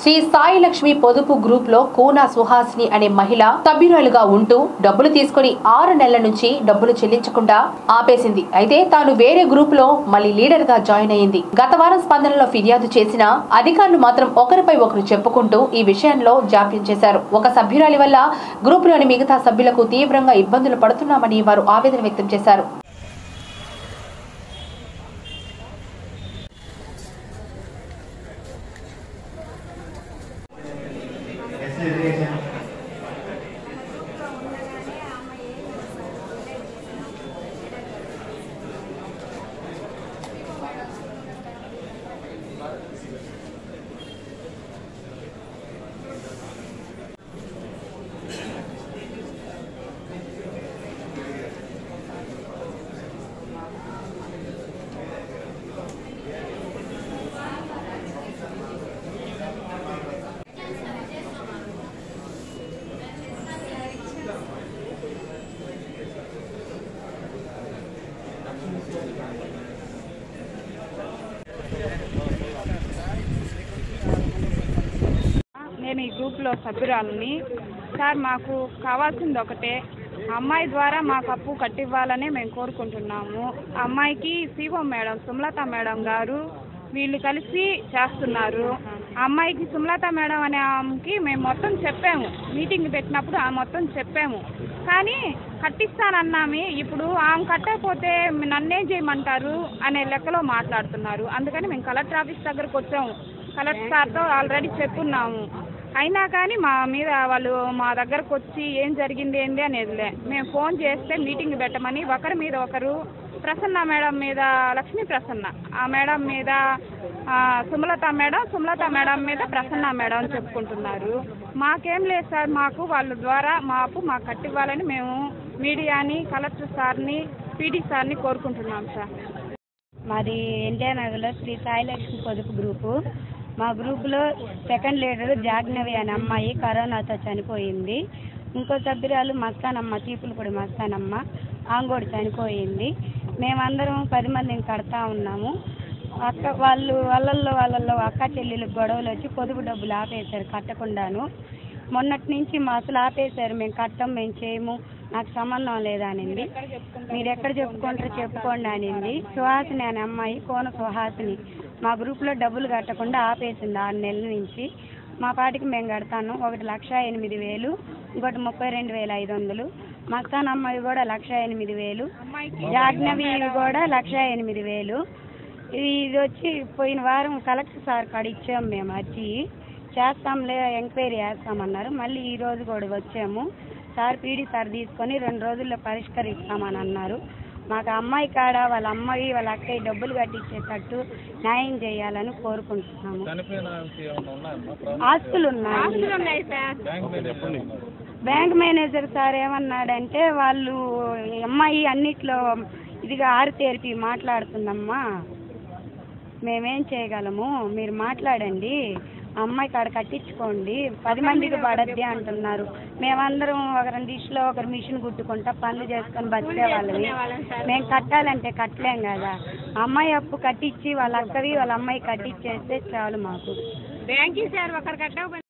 శ్రీ సాయి లక్ష్మి పొదుపు గ్రూప్ లో కూనా సుహాసిని అనే మహిళ సభ్యురాలుగా ఉంటూ డబ్బులు తీసుకుని ఆరు నెలల నుంచి డబ్బులు చెల్లించకుండా ఆపేసింది అయితే తాను వేరే గ్రూప్ లో మళ్ళీ లీడర్ గా జాయిన్ అయ్యింది గత వారం స్పందనలో ఫిర్యాదు చేసిన అధికారులు మాత్రం ఒకరిపై ఒకరు చెప్పుకుంటూ ఈ విషయంలో జాప్యం చేశారు ఒక సభ్యురాలి వల్ల గ్రూప్ లోని మిగతా సభ్యులకు తీవ్రంగా ఇబ్బందులు పడుతున్నామని వారు ఆవేదన వ్యక్తం చేశారు నేను ఈ గ్రూప్లో సభ్యురాలని సార్ మాకు కావాల్సింది ఒకటే అమ్మాయి ద్వారా మాకు అప్పు కట్టివ్వాలని మేము కోరుకుంటున్నాము అమ్మాయికి సిఓ మేడం సుమలత మేడం గారు వీళ్ళు కలిసి చేస్తున్నారు అమ్మాయికి సుమలత మేడం అనే ఆమెకి మేము మొత్తం చెప్పాము మీటింగ్ పెట్టినప్పుడు ఆ మొత్తం చెప్పాము కానీ కట్టిస్తానన్నామి ఇప్పుడు ఆమె కట్టకపోతే నన్నేం చేయమంటారు అనే లెక్కలో మాట్లాడుతున్నారు అందుకని మేము కలెక్టర్ ఆఫీస్ దగ్గరకు వచ్చాము కలెక్టర్ సార్తో ఆల్రెడీ చెప్పున్నాము అయినా కానీ మా మీద వాళ్ళు మా దగ్గరకు వచ్చి ఏం జరిగింది ఏంది అనేదిలే మేము ఫోన్ చేస్తే మీటింగ్ పెట్టమని ఒకరి మీద ఒకరు ప్రసన్న మేడం మీద లక్ష్మీ ప్రసన్న ఆ మేడం మీద ఆ, సుమలత మేడం సుమలత మేడం మీద ప్రసన్న మేడం అని చెప్పుకుంటున్నారు మాకేం లేదు సార్ మాకు వాళ్ళ ద్వారా మా అప్పు మాకు కట్టివ్వాలని మేము మీడియాని కలెక్టర్ సార్ని పీడీ సార్ని కోరుకుంటున్నాం సార్ మాది ఎన్టీఆర్ నగర్లో శ్రీ సాయిలక్ష్మి పొదుపు గ్రూపు మా గ్రూపులో సెకండ్ లీడర్ జాగ్నవి అనే అమ్మాయి కరోనాతో చనిపోయింది ఇంకో సభ్యురాలు మస్తానమ్మ చీపులపూడి మస్తానమ్మ ఆమె కూడా చనిపోయింది మేమందరం పది మందిని కడతా ఉన్నాము అక్క వాళ్ళు వాళ్ళల్లో వాళ్ళల్లో అక్క చెల్లెలకు గొడవలు వచ్చి పొదుపు డబ్బులు ఆపేశారు కట్టకుండాను మొన్నటి నుంచి మా అసలు ఆపేశారు మేము కట్టం మేము చేయము నాకు సంబంధం లేదా అనింది మీరు ఎక్కడ చెప్పుకుంటారో చెప్పుకోండి అనింది సుహాసిని అనే అమ్మాయి కోన సుహాసిని మా గ్రూప్లో డబ్బులు కట్టకుండా ఆపేసింది ఆరు నెలల నుంచి మా పాటికి మేము కడతాను ఒకటి లక్ష ఎనిమిది వేలు ఇంకోటి ముప్పై రెండు వేల ఐదు వందలు మస్తాన్ అమ్మాయి కూడా లక్ష ఎనిమిది వేలు జాగ్నవి కూడా లక్ష ఎనిమిది వేలు ఇది వచ్చి పోయిన వారం కలెక్టర్ సార్ కాడ ఇచ్చాము మేము అర్జీ చేస్తాంలే ఎంక్వైరీ చేస్తామన్నారు మళ్ళీ ఈ రోజు కూడా వచ్చాము సార్ పీడీ సార్ తీసుకొని రెండు రోజుల్లో పరిష్కరిస్తామని అన్నారు మాకు అమ్మాయి కాడ వాళ్ళ అమ్మాయి వాళ్ళ అక్కయ్య డబ్బులు కట్టించేటట్టు న్యాయం చేయాలని కోరుకుంటున్నాము చనిపోయిన ఆమెకి ఏమన్నా ఉన్నాయమ్మా ప్రాబ్లం? ఆస్తులు ఉన్నాయి ఉన్నాయి సార్ బ్యాంక్ మీద చెప్పండి బ్యాంక్ మేనేజర్ సార్ ఏమన్నాడంటే వాళ్ళు ఈ అమ్మాయి అన్నిట్లో ఇదిగా ఆరితేరిపి మాట్లాడుతుందమ్మా మేమేం చేయగలము మీరు మాట్లాడండి ఆ అమ్మాయి కాడ కట్టించుకోండి పది మందికి పడద్ది అంటున్నారు మేమందరం ఒకరి డిష్లో ఒకరు మిషన్ కుట్టుకుంటా పనులు చేసుకొని బతికే వాళ్ళని మేము కట్టాలంటే కట్టలేం కదా ఆ అమ్మాయి అప్పు కట్టించి వాళ్ళ అక్కవి వాళ్ళ అమ్మాయి కట్టించేస్తే చాలు మాకు బ్యాంకి సార్ ఒకరు కట్టకపోతే